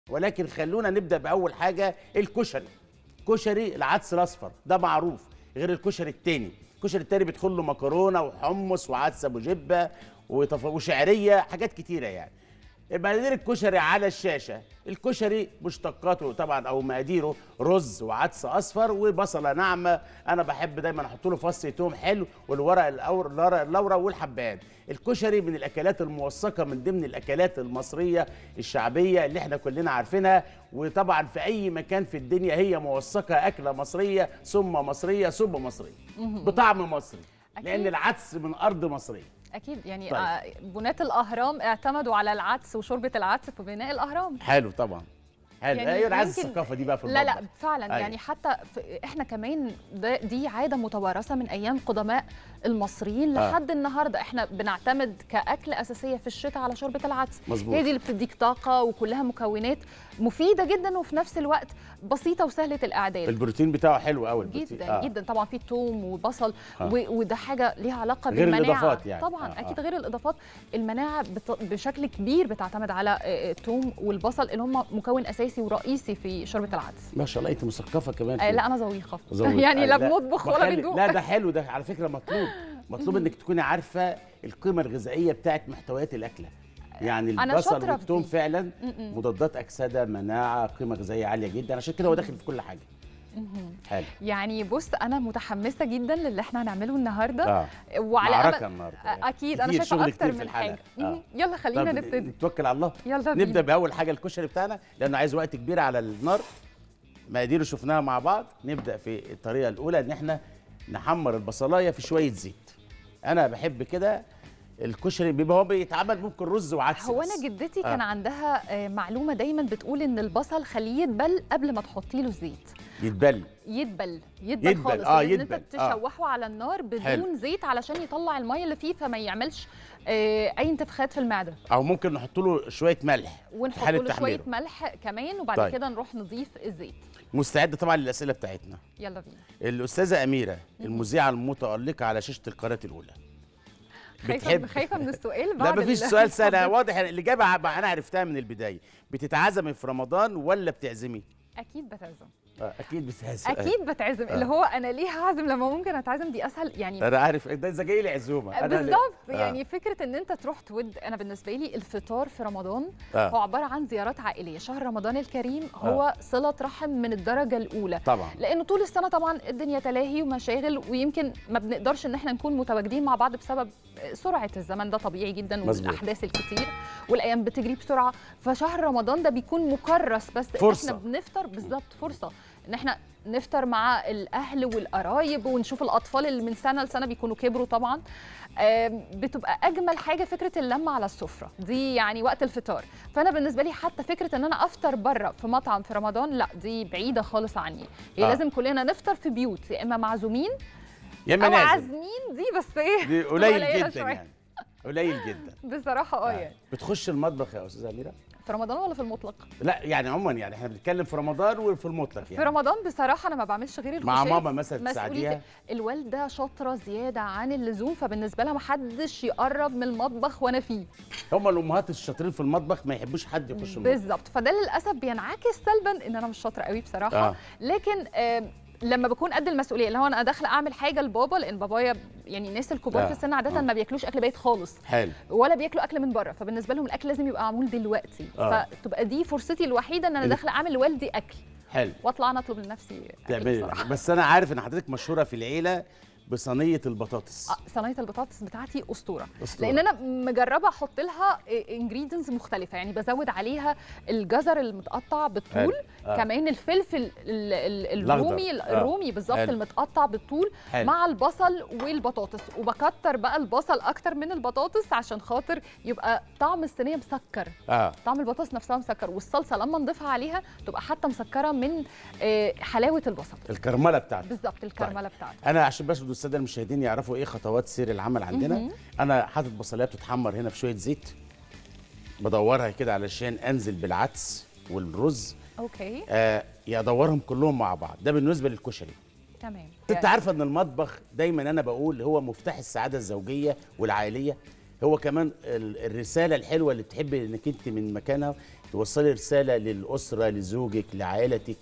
ولكن خلونا نبدا باول حاجه الكشري كشري العدس الاصفر ده معروف غير الكشري التاني الكشري التاني بيدخل له مكرونه وحمص وعدس ابو جبه وطف- وشعريه حاجات كتيره يعني مقادير الكشري على الشاشه الكشري مشتقاته طبعا او مقاديره رز وعدس اصفر وبصله ناعمه انا بحب دايما احط له فص توم حلو والورق الأور... الورق اللورا والحبان الكشري من الاكلات الموثقه من ضمن الاكلات المصريه الشعبيه اللي احنا كلنا عارفينها وطبعا في اي مكان في الدنيا هي موثقه اكله مصريه ثم مصريه ثم مصريه بطعم مصري لان أكيد. العدس من ارض مصريه اكيد يعني طيب. آه، بناة الاهرام اعتمدوا على العدس وشوربه العدس في بناء الاهرام حلو طبعا حلو يعني يعني ايوه انا عايز يمكن- الثقافه دي بقى في لا لا المطبخ. فعلا أيوة. يعني حتى في احنا كمان ده دي عاده متوارثه من ايام قدماء المصريين آه. لحد النهارده احنا بنعتمد كاكل اساسيه في الشتاء على شوربه العدس مظبوط. هي دي اللي بتديك طاقه وكلها مكونات مفيده جدا وفي نفس الوقت بسيطه وسهله الاعداد البروتين بتاعه حلو قوي البروتين. جدا آه. جدا طبعا في توم وبصل آه. و- وده حاجه ليها علاقه غير بالمناعه الإضافات يعني. طبعا آه، آه. اكيد آه. غير الاضافات المناعه بت... بشكل كبير بتعتمد على آه، آه، التوم والبصل اللي هم مكون اساسي ورئيسي في شوربه العدس ما شاء الله انت مثقفه كمان آه في- لا انا ذويقه زود. يعني آه، لا بنطبخ ولا بخلي- بندوق لا ده حلو ده على فكره مطلوب مطلوب انك تكوني عارفه القيمه الغذائيه بتاعت محتويات الاكله يعني أنا البصل شاطرة في والثوم دي. فعلا م-م. مضادات اكسده مناعه قيمه غذائيه عاليه جدا عشان كده هو داخل في كل حاجه حلو يعني بص انا متحمسه جدا للي احنا هنعمله النهارده اه وعلى معركه أمل النهارده آه، اكيد انا كتير، شايفه شغل اكتر كتير في من الحلقة. حاجه آه. مهم. يلا خلينا طب نبتدي نتوكل على الله يلا بينا نبدا باول حاجه الكشري بتاعنا لانه عايز وقت كبير على النار مقاديره شفناها مع بعض نبدا في الطريقه الاولى ان احنا نحمر البصلايه في شويه زيت انا بحب كده الكشري بيبقى هو بيتعمل ممكن رز وعدس هو بس. انا جدتي آه. كان عندها آه، معلومه دايما بتقول ان البصل خليه يدبل قبل ما تحطي له زيت يتبل يدبل يدبل, يدبل، خالص آه، لأن انت يدبل، آه. تشوحه على النار بدون حلو. زيت علشان يطلع الميه اللي فيه فما يعملش آه، اي انتفاخات في المعده او ممكن نحط له شويه ملح في ونحط حاله له شويه تحميره ملح كمان وبعد طيب. كده نروح نضيف الزيت مستعد طبعا للاسئله بتاعتنا يلا بينا الاستاذه اميره المذيعه المتالقه على شاشه القناه الاولى خايفه بتحب- خايفه من السؤال لا بعد مفيش ال- سؤال سهل واضح إن الاجابه ع- انا عرفتها من البدايه بتتعزمي في رمضان ولا بتعزمي اكيد بتعزم آه، اكيد بتعزم اكيد بتعزم اللي هو انا ليه هعزم لما ممكن اتعزم دي اسهل يعني انا عارف ده اذا جاي لي عزومه أنا ليه- بالظبط آه. يعني فكره ان انت تروح تود انا بالنسبه لي الفطار في رمضان آه. هو عباره عن زيارات عائليه شهر رمضان الكريم هو صله رحم من الدرجه الاولى طبعا لانه طول السنه طبعا الدنيا تلاهي ومشاغل ويمكن ما بنقدرش ان احنا نكون متواجدين مع بعض بسبب سرعه الزمن ده طبيعي جدا مظبوط. والاحداث الكتير والايام بتجري بسرعه فشهر رمضان ده بيكون مكرس بس إن فرصة. احنا بنفطر بالظبط فرصه ان احنا نفطر مع الاهل والقرايب ونشوف الاطفال اللي من سنه لسنه بيكونوا كبروا طبعا آم، بتبقى اجمل حاجه فكره اللمه على السفره دي يعني وقت الفطار فانا بالنسبه لي حتى فكره ان انا افطر بره في مطعم في رمضان لا دي بعيده خالص عني هي آه. آه. لازم كلنا نفطر في بيوت يا اما معزومين يا اما او نعزم عازمين دي بس ايه دي تبقى قليل قليلة جدا شوية. يعني قليل جدا بصراحه اه آه. يعني بتخش المطبخ يا استاذه اميره في رمضان ولا في المطلق لا يعني عموما يعني احنا بنتكلم في رمضان وفي المطلق في يعني رمضان بصراحه انا ما بعملش غير مع الخشاف. ماما مثلا مسؤولية تساعديها الوالده شاطره زياده عن اللزوم فبالنسبه لها ما حدش يقرب من المطبخ وانا فيه هم الامهات الشاطرين في المطبخ ما يحبوش حد يخش المطبخ بالظبط فده للاسف بينعكس سلبا ان انا مش شاطره قوي بصراحه آه. آه. لكن آه لما بكون قد المسؤوليه اللي هو انا داخله اعمل حاجه لبابا لان بابايا يعني الناس الكبار آه. آه. في السن عاده آه. آه. ما بياكلوش اكل بيت خالص حلو ولا بياكلوا اكل من بره فبالنسبه لهم الاكل لازم يبقى معمول دلوقتي آه. آه. فتبقى دي فرصتي الوحيده ان انا ال- داخله اعمل لوالدي اكل حلو واطلع انا اطلب لنفسي أكل تعملي بصراحة. بس انا عارف ان حضرتك مشهوره في العيله بصينيه البطاطس آه، صينيه البطاطس بتاعتي اسطوره أسطورة. لان انا مجربه احط لها انجريدينتس مختلفه يعني بزود عليها الجزر المتقطع بالطول حلو. آه. كمان الفلفل ال- ال- الأخضر. الرومي آه. الرومي بالظبط حلو. المتقطع بالطول حلو. مع البصل والبطاطس وبكتر بقى البصل اكتر من البطاطس عشان خاطر يبقى طعم الصينيه مسكر اه طعم البطاطس نفسها مسكر والصلصه لما نضيفها عليها تبقى حتى مسكره من آه، حلاوه البصل الكرمله بتاعتك بالظبط الكرمله بتاعته انا عشان بس بدو الساده المشاهدين يعرفوا ايه خطوات سير العمل عندنا مهم. انا حاطط بصلايه بتتحمر هنا في شويه زيت بدورها كده علشان انزل بالعدس والرز اوكي آه يدورهم كلهم مع بعض ده بالنسبه للكشري تمام انت عارفه ان المطبخ دايما انا بقول هو مفتاح السعاده الزوجيه والعائليه هو كمان ال- الرساله الحلوه اللي بتحبي انك انت من مكانها توصلي رساله للاسره لزوجك لعائلتك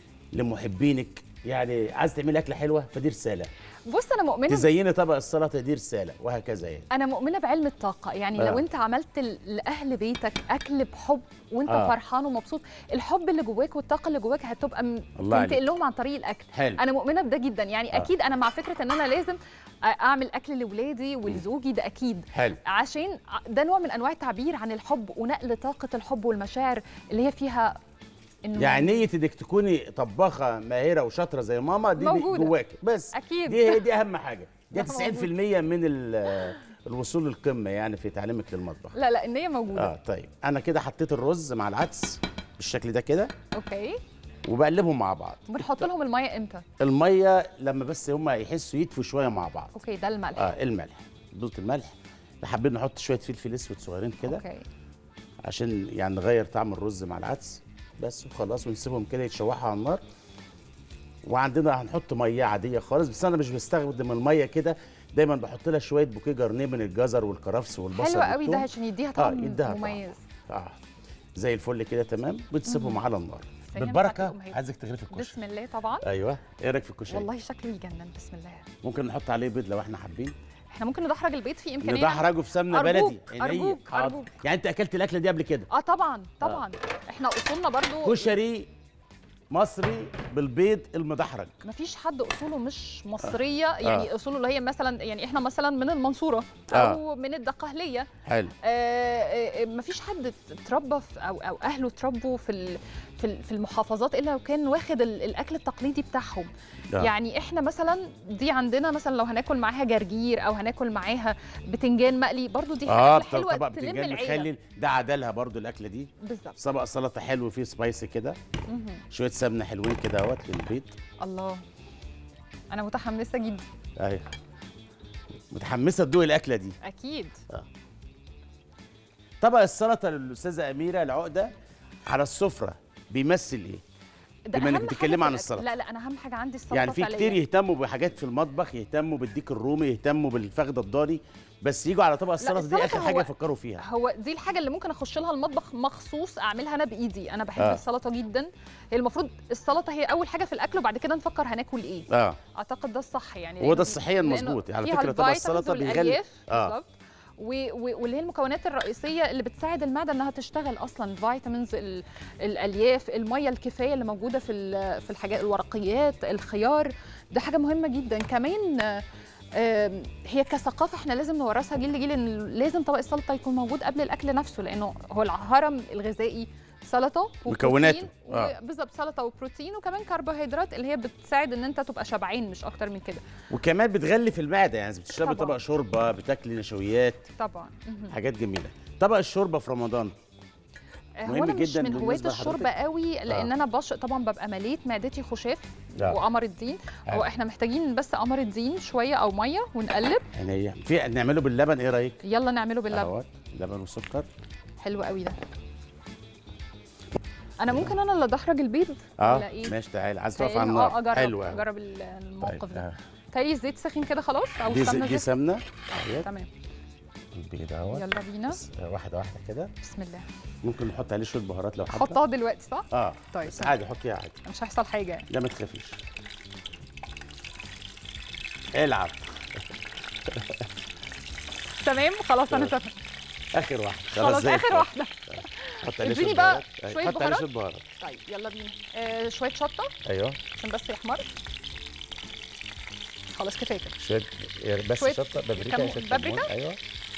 لمحبينك يعني عايز تعملي اكله حلوه فدي رساله بص انا مؤمنه تزيني طبق السلطه دي رساله وهكذا يعني انا مؤمنه بعلم الطاقه يعني آه. لو انت عملت ل- لاهل بيتك اكل بحب وانت آه. آه. فرحان ومبسوط الحب اللي جواك والطاقه اللي جواك هتبقى م- الله عليك. تنتقل لهم عن طريق الاكل حلو. انا مؤمنه بده جدا يعني آه. آه. اكيد انا مع فكره ان انا لازم أ- اعمل اكل لاولادي ولزوجي ده اكيد حلو عشان ع- ده نوع من انواع التعبير عن الحب ونقل طاقه الحب والمشاعر اللي هي فيها انه يعني نيه انك تكوني طباخه ماهره وشاطره زي ماما دي موجودة. جواك بس أكيد. دي دي اهم حاجه دي ده 90% موجود. من ال- الوصول للقمه يعني في تعليمك للمطبخ لا لا النيه موجوده اه طيب انا كده حطيت الرز مع العدس بالشكل ده كده اوكي وبقلبهم مع بعض بنحط لهم الميه امتى الميه لما بس هم يحسوا يدفوا شويه مع بعض اوكي ده الملح اه الملح دوت الملح حابين نحط شويه فلفل اسود صغيرين كده اوكي عشان يعني نغير طعم الرز مع العدس بس وخلاص ونسيبهم كده يتشوحوا على النار وعندنا هنحط ميه عاديه خالص بس انا مش بستخدم الميه كده دايما بحط لها شويه بوكيه جرنيه من الجزر والكرفس والبصل حلو قوي والثوم. ده عشان يديها طعم يديها طعم. مميز اه زي الفل كده تمام بتسيبهم على النار ثانية بالبركه بتاعت الأم عايزك تغرفي الكشري بسم الله طبعا ايوه ايه رايك في الكشري والله شكله يجنن بسم الله ممكن نحط عليه بيض لو احنا حابين احنا ممكن ندحرج البيض في امكانيه ندحرجه في سمنه أرجوك، بلدي عينيا. أرجوك، حاضر. أرجوك. يعني انت اكلت الاكله دي قبل كده اه طبعا طبعا احنا اصولنا برضو كشري مصري بالبيض المدحرج مفيش حد اصوله مش مصريه يعني اصوله اللي هي مثلا يعني احنا مثلا من المنصوره آه. او من الدقهليه حلو آه، آه، مفيش حد اتربى في- او او اهله اتربوا في ال- في ال- في المحافظات الا لو كان واخد ال- الاكل التقليدي بتاعهم آه. يعني احنا مثلا دي عندنا مثلا لو هناكل معاها جرجير او هناكل معاها بتنجان مقلي برضو دي اه أكلة حلوه طبق تلم بتنجان العيله مخلل ده عدلها برضو الاكله دي بالظبط طبق سلطه حلو فيه سبايسي كده مهم. شويه سمنه حلوين كده اهوت للبيض الله انا متحمسه جدا اهي متحمسه تدوق الاكله دي اكيد طبق السلطه للاستاذه اميره العقده على السفره بيمثل ايه ده بما إنك أهم بتتكلمي حاجة عن في السلطة. الأكل. لا لا انا اهم حاجه عندي السلطه يعني في فعلياً. كتير يهتموا بحاجات في المطبخ يهتموا بالديك الرومي يهتموا بالفخده الضاني بس يجوا على طبق السلطه دي السلطة اخر حاجه هو- يفكروا فيها هو دي الحاجه اللي ممكن اخش لها المطبخ مخصوص اعملها انا بايدي انا بحب آه. آه. السلطه جدا هي المفروض السلطه هي اول حاجه في الاكل وبعد كده نفكر هناكل ايه اه اعتقد ده الصح يعني هو ده لأن- الصحيا لأنه المظبوط على فيها فكره طبق الفيتامينز السلطه بيغلي والألياف آه. بالظبط و- و- واللي هي المكونات الرئيسيه اللي بتساعد المعده انها تشتغل اصلا الفيتامينز ال- الالياف الميه الكفايه اللي موجوده في ال- في الحاجات الورقيات الخيار ده حاجه مهمه جدا كمان آه، آم، هي كثقافه احنا لازم نورثها جيل لجيل ان لازم طبق السلطه يكون موجود قبل الاكل نفسه لانه هو الهرم الغذائي سلطه مكوناته. وبروتين آه. و- بالظبط سلطه وبروتين وكمان كربوهيدرات اللي هي بتساعد ان انت تبقى شبعان مش اكتر من كده وكمان بتغلي في المعده يعني بتشربي طبعاً. طبق شوربه بتاكلي نشويات طبعا مهم. حاجات جميله طبق الشوربه في رمضان هو مهم انا مش جداً من هواة بالنسبة الشوربه لحضرتك. قوي لان آه. انا بش طبعا ببقى مليت معدتي خشاف آه. وقمر الدين حلو. هو احنا محتاجين بس قمر الدين شويه او ميه ونقلب يعني هي في نعمله باللبن ايه رايك يلا نعمله باللبن اهوت لبن وسكر حلو قوي ده انا ممكن انا اللي ادحرج البيض اه ولا ايه ماشي تعالى عايز تقف على تهيألي النار اه اجرب حلو أوي. اجرب ال- الموقف طيب ده آه. تهيألي الزيت سخن كده خلاص او دي السمنه دي زيت سمنه اهيت تمام البيض اهوت يلا بينا بس واحده واحده كده بسم الله ممكن نحط عليه شويه بهارات لو حابه احطها دلوقتي صح اه طيب بس عادي حطيها عادي مش هيحصل حاجه يعني لا ما تخافيش العب تمام خلاص انا تمام اخر واحده خلاص زي اخر الفل. واحده حط عليه اديني شويه بقى بهارات أيوة، شوية حط عليه بهارات. شويه بهارات طيب يلا بينا آه شويه شطه ايوه عشان بس يحمر خلاص كفايه كده شويه بس شوية شطه بابريكا كمون- شويه بابريكا؟ كمون، ايوه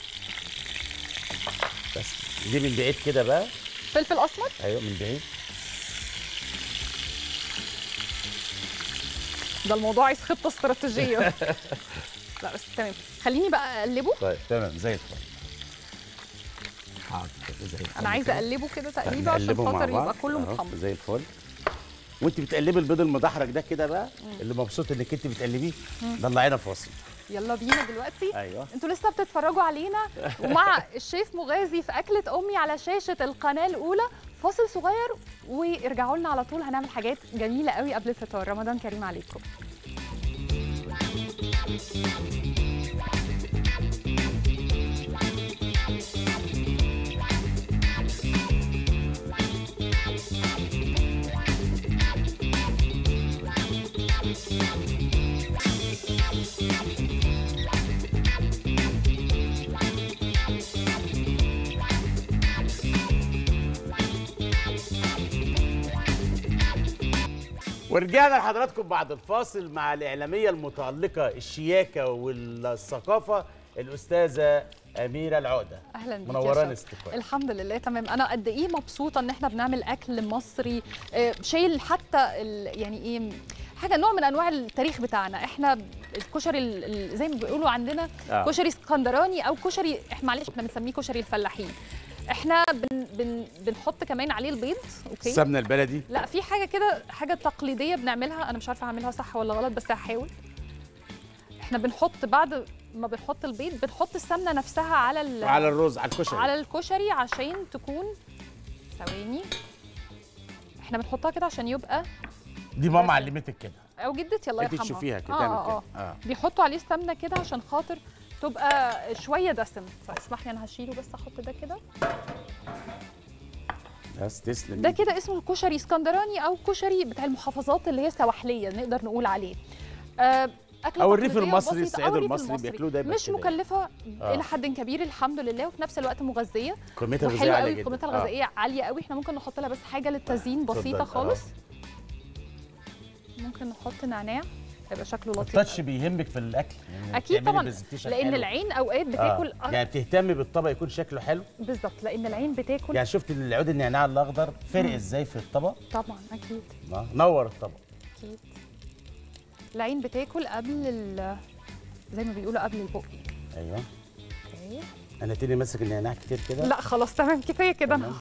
بس دي من بعيد كده بقى فلفل اسمر ايوه من بعيد ده الموضوع عايز خطه استراتيجيه لا بس تمام خليني بقى اقلبه طيب تمام زي الفل حاضر كده زي الفل انا عايزه كده. اقلبه كده طيب تقليبه عشان نقلبهم مع خاطر بعض. يبقى كله أهو، متحمر زي الفل وانت بتقلبي البيض المدحرج ده كده بقى اللي مبسوط انك انت بتقلبيه طلعينا فاصل يلا بينا دلوقتي ايوه انتوا لسه بتتفرجوا علينا ومع الشيف مغازي في اكله امي على شاشه القناه الاولى فاصل صغير وارجعوا لنا على طول هنعمل حاجات جميله قوي قبل الفطار رمضان كريم عليكم ورجعنا لحضراتكم بعد الفاصل مع الإعلامية المتألقة الشياكة والثقافة الأستاذة أميرة العقدة اهلا بيك يا منوراني شوقي. استقبال الحمد لله تمام انا قد ايه مبسوطه ان احنا بنعمل اكل مصري آه، شايل حتى ال- يعني ايه حاجه نوع من انواع التاريخ بتاعنا احنا الكشري ال- ال- زي ما بيقولوا عندنا آه. كشري اسكندراني او كشري احنا معلش احنا بنسميه كشري الفلاحين احنا بن بن بنحط كمان عليه البيض اوكي السمنة البلدي لا في حاجه كده حاجه تقليديه بنعملها انا مش عارفه اعملها صح ولا غلط بس هحاول احنا بنحط بعد ما بنحط البيض بنحط السمنه نفسها على ال- على الرز على الكشري على الكشري عشان تكون ثواني احنا بنحطها كده عشان يبقى دي ماما بس. علمتك كده او جدتي الله انت يرحمها تشوفيها كده آه تعمل آه كده آه. اه بيحطوا عليه السمنه كده عشان خاطر تبقى شويه دسم فاسمح لي انا هشيله بس احط ده كده بس تسلم ده كده اسمه كشري اسكندراني او كشري بتاع المحافظات اللي هي سواحليه نقدر نقول عليه آه، أكلة أو الريف تقليدية المصري، بسيطة، الصعيد أو الريف المصري بياكلوه دايما مش كده. مكلفه آه. الى حد كبير الحمد لله وفي نفس الوقت مغذيه قيمتها الغذائية وحلوه عالية قوي جدا قيمتها آه. الغذائيه عاليه قوي احنا ممكن نحط لها بس حاجه للتزيين اتفضل. بسيطه آه. خالص ممكن نحط نعناع هيبقى شكله لطيف التاتش بيهمك في الأكل يعني اكيد بتعملي طبعا presentation لان حلو. العين اوقات آه. بتاكل آه. يعني بتهتمي بالطبق يكون شكله حلو بالظبط لان العين بتاكل يعني شفت العود النعناع الاخضر فرق ازاي في الطبق طبعا اكيد آه، نور الطبق اكيد العين بتاكل قبل ال زي ما بيقولوا قبل البق ايوه اوكي انا تاني ماسك النعناع كتير كده لا خلاص تمام كفايه كده انا تمام.